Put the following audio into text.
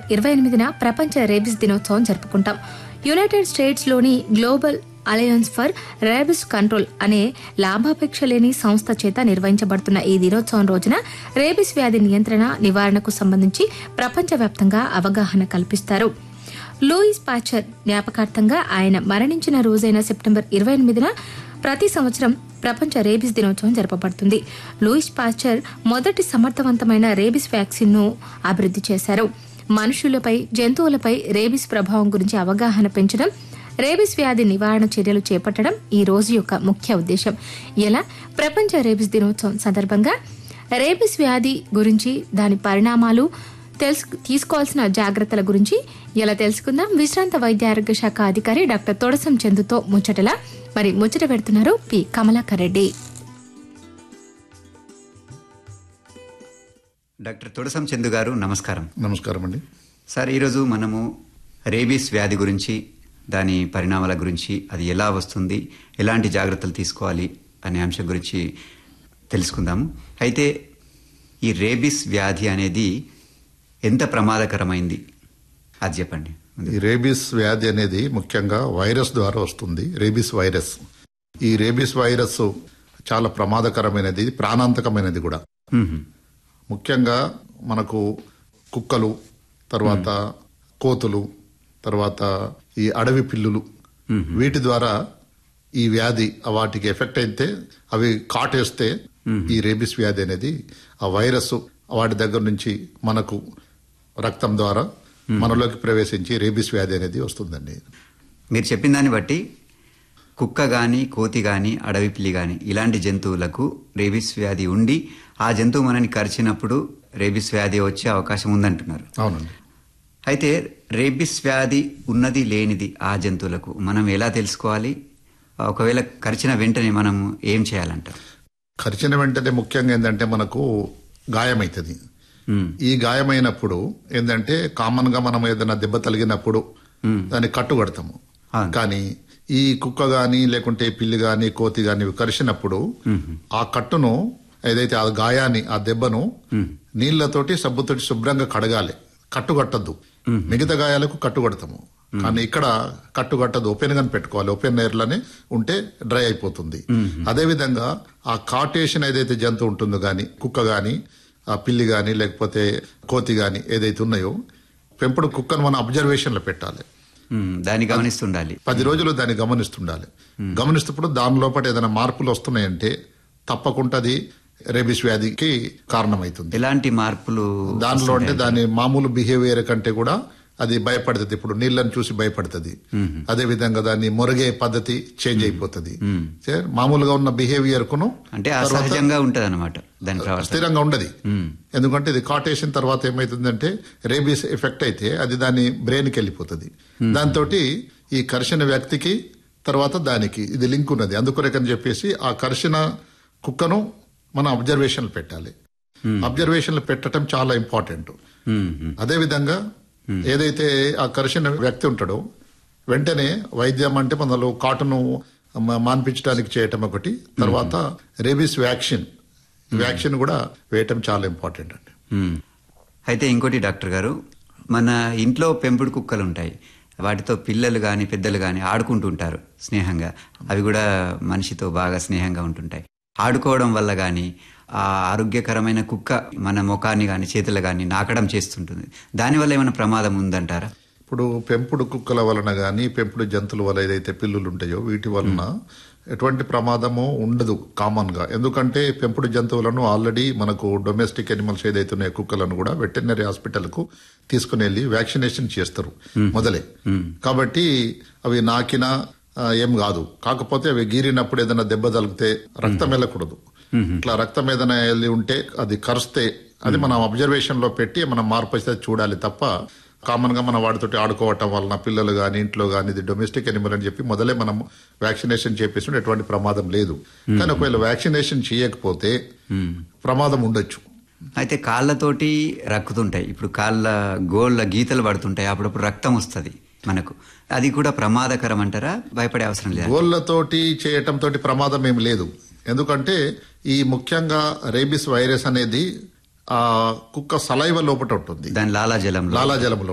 ఇరవై ఎనిమిదిన ప్రపంచ రేబిస్ దినోత్సవం జరుపుకుంటాం యునైటెడ్ స్టేట్స్లోని global alliance for rabies control అనే లాభాపేక్ష లేని సంస్థ చేత నిర్వహించబడుతున్న ఈ దినోత్సవం రోజున రేబిస్ వ్యాధి నియంత్రణ నివారణకు సంబంధించి ప్రపంచవ్యాప్తంగా అవగాహన కల్పిస్తారు లూయిస్ పాచర్ జ్ఞాపకార్థంగా ఆయన మరణించిన రోజైన సెప్టెంబర్ ఇరవై ఎనిమిదిన ప్రతి సంవత్సరం ప్రపంచ రేబిస్ దినోత్సవం జరపబడుతుంది లూయిస్ పాచర్ మొదటి సమర్థవంతమైన రేబిస్ వ్యాక్సిన్ ను అభివృద్ధి చేశారు మనుషులపై జంతువులపై రేబిస్ ప్రభావం గురించి అవగాహన పెంచడం రేబిస్ వ్యాధి నివారణ చర్యలు చేపట్టడం ఈ రోజు యొక్క ముఖ్య ఉద్దేశం ఇలా ప్రపంచ రేబిస్ దినోత్సవం సందర్భంగా రేబిస్ వ్యాధి గురించి దాని పరిణామాలు తెలుసు తీసుకోవాల్సిన జాగ్రత్తల గురించి ఇలా తెలుసుకుందాం విశ్రాంత వైద్య ఆరోగ్య శాఖ అధికారి డాక్టర్ తొడసం చందుతో ముచ్చటలా మరి ముచ్చట పెడుతున్నారు పి కమలాకర్ రెడ్డి డాక్టర్ తొడసం చందు గారు నమస్కారం నమస్కారం అండి సార్ ఈరోజు మనము రేబీస్ వ్యాధి గురించి దాని పరిణామాల గురించి అది ఎలా వస్తుంది ఎలాంటి జాగ్రత్తలు తీసుకోవాలి అనే అంశం గురించి తెలుసుకుందాము అయితే ఈ రేబీస్ వ్యాధి అనేది ఎంత ప్రమాదకరమైంది అది చెప్పండి ఈ రేబీస్ వ్యాధి అనేది ముఖ్యంగా వైరస్ ద్వారా వస్తుంది రేబీస్ వైరస్ ఈ రేబీస్ వైరస్ చాలా ప్రమాదకరమైనది ప్రాణాంతకమైనది కూడా మ్మ్. ముఖ్యంగా మనకు కుక్కలు తర్వాత కోతులు తర్వాత ఈ అడవి పిల్లులు వీటి ద్వారా ఈ వ్యాధి వాటికి ఎఫెక్ట్ అయితే అవి కాటేస్తే ఈ రేబిస్ వ్యాధి అనేది ఆ వైరస్ వాటి దగ్గర నుంచి మనకు రక్తం ద్వారా మనలోకి ప్రవేశించి రేబిస్ వ్యాధి అనేది వస్తుందండి మీరు చెప్పిన దాన్ని బట్టి కుక్క గాని కోతి గాని అడవి పిల్లి గాని ఇలాంటి జంతువులకు రేబీస్ వ్యాధి ఉండి ఆ జంతువు మనని కరిచినప్పుడు రేబీస్ వ్యాధి వచ్చే అవకాశం ఉందంటున్నారు అవునండి అయితే రేబిస్ వ్యాధి ఉన్నది లేనిది ఆ జంతువులకు మనం ఎలా తెలుసుకోవాలి ఒకవేళ కరిచిన వెంటనే మనం ఏం చేయాలంటారు కరిచిన వెంటనే ముఖ్యంగా ఏంటంటే మనకు గాయమవుతుంది మ్మ్. ఈ గాయమైనప్పుడు ఏంటంటే కామన్ గా మనం ఏదైనా దెబ్బ తగిలినప్పుడు దాన్ని కట్టు కడతాము అవును. కానీ ఈ కుక్క గాని లేకుంటే పిల్లి గాని కోతి గాని ఇవి కరిచినప్పుడు ఆ కట్టును ఏదైతే ఆ గాయాన్ని ఆ దెబ్బను నీళ్లతోటి సబ్బుతోటి శుభ్రంగా కడగాలి కట్టు కట్టద్దు మిగతా గాయాలకు కట్టు కడతాము కానీ ఇక్కడ కట్టు కట్టదు ఓపెన్ గాని పెట్టుకోవాలి ఓపెన్ ఎయిర్లోనే ఉంటే డ్రై అయిపోతుంది అదే విధంగా ఆ కాటేషన్ ఏదైతే జంతువు ఉంటుందో గాని కుక్క గాని ఆ పిల్లి గాని లేకపోతే కోతి గాని ఏదైతే ఉన్నాయో పెంపుడు కుక్కను మనం అబ్జర్వేషన్ లో పెట్టాలి మ్మ్. దాన్ని గమనిస్తుండాలి పది రోజులు దాన్ని గమనిస్తుండాలి గమనిస్తున్నప్పుడు దాని లోపల ఏదైనా మార్పులు వస్తున్నాయంటే తప్పకుండా అది రేబిస్ వ్యాధికి కారణమవుతుంది ఎలాంటి మార్పులు దానిలో అంటే దాని మామూలు బిహేవియర్ కంటే కూడా అది భయపడుతుంది ఇప్పుడు నీళ్ళని చూసి భయపడుతుంది అదే విధంగా దాన్ని మొరగే పద్ధతి చేంజ్ అయిపోతుంది సరే, మామూలుగా ఉన్న బిహేవియర్ కును అంటే అసహజంగా ఉంటది అనమాట దాని ప్రవర్తన స్థిరంగా ఉండదు ఎందుకంటే ఇది కాటేషన్ తర్వాత ఏమైతుందంటే రేబీస్ ఎఫెక్ట్ అయితే అది దాని బ్రెయిన్ కి వెళ్ళిపోతుంది దాంతో ఈ కరిచిన వ్యక్తికి తర్వాత దానికి ఇది లింక్ ఉన్నది అందుకొరకని చెప్పేసి ఆ కరిచిన కుక్కను మనం అబ్జర్వేషన్ పెట్టాలి అబ్జర్వేషన్ పెట్టడం చాలా ఇంపార్టెంట్ మ్మ్. మ్మ్. అదే విధంగా ఏదైతే ఆ కరిచిన వ్యక్తి ఉంటాడో వెంటనే వైద్యం అంటే మనలో కాటును మ- మాన్పించడానికి చేయటం ఒకటి తర్వాత రేబీస్ వ్యాక్సిన్ వ్యాక్సిన్ కూడా వేయటం చాలా ఇంపార్టెంట్ అండి మ్మ్. అయితే ఇంకోటి డాక్టర్ గారు మన ఇంట్లో పెంపుడు కుక్కలు ఉంటాయి వాటితో పిల్లలు కానీ పెద్దలు కానీ ఆడుకుంటుంటారు స్నేహంగా అవి కూడా మనిషితో బాగా స్నేహంగా ఉంటుంటాయి ఆడుకోవడం వల్ల కానీ ఆ ఆరోగ్యకరమైన కుక్క మన ముఖాన్ని కానీ చేతులు కానీ నాకడం చేస్తుంటుంది దానివల్ల ఏమైనా ప్రమాదం ఉందంటారా ఇప్పుడు పెంపుడు కుక్కల వలన గాని పెంపుడు జంతువుల వల్ల ఏదైతే పిల్లులు ఉంటాయో వీటి వలన ఎటువంటి ప్రమాదము ఉండదు కామన్ గా ఎందుకంటే పెంపుడు జంతువులను ఆల్రెడీ మనకు డొమెస్టిక్ ఎనిమల్స్ ఏదైతే ఉన్నాయో కుక్కలను కూడా వెటర్నరీ హాస్పిటల్ కు తీసుకుని వెళ్ళి వ్యాక్సినేషన్ చేస్తారు మొదలే కాబట్టి అవి నాకినా ఆ, ఏం కాదు కాకపోతే అవి గీరినప్పుడు ఏదైనా దెబ్బ తగిలితే రక్తం వెళ్ళకూడదు ఇట్లా రక్తం ఏదైనా వెళ్ళి ఉంటే అది కరిస్తే అది మనం అబ్జర్వేషన్ లో పెట్టి మనం మార్పు వస్తే చూడాలి తప్ప కామన్ గా మనం వాటితోటి ఆడుకోవటం వలన పిల్లలు గాని ఇంట్లో గాని ఇది డొమెస్టిక్ ఎనిమల్ అని చెప్పి మొదలే మనం వ్యాక్సినేషన్ చేపేసి ఎటువంటి ప్రమాదం లేదు కానీ ఒకవేళ వ్యాక్సినేషన్ చేయకపోతే ప్రమాదం ఉండొచ్చు అయితే కాళ్ళతోటి రక్కుతుంటాయి ఇప్పుడు కాళ్ళ గోళ్ళ గీతలు పడుతుంటాయి అప్పుడప్పుడు రక్తం వస్తుంది మనకు అది కూడా ప్రమాదకరం అంటారా భయపడే అవసరం లేదు గోళ్లతోటి చేయటం తోటి ప్రమాదం ఏం లేదు ఎందుకంటే ఈ ముఖ్యంగా రేబిస్ వైరస్ అనేది ఆ కుక్క సలైవ లోపట ఉంటుంది దాని లాలాజలంలో లాలాజలంలో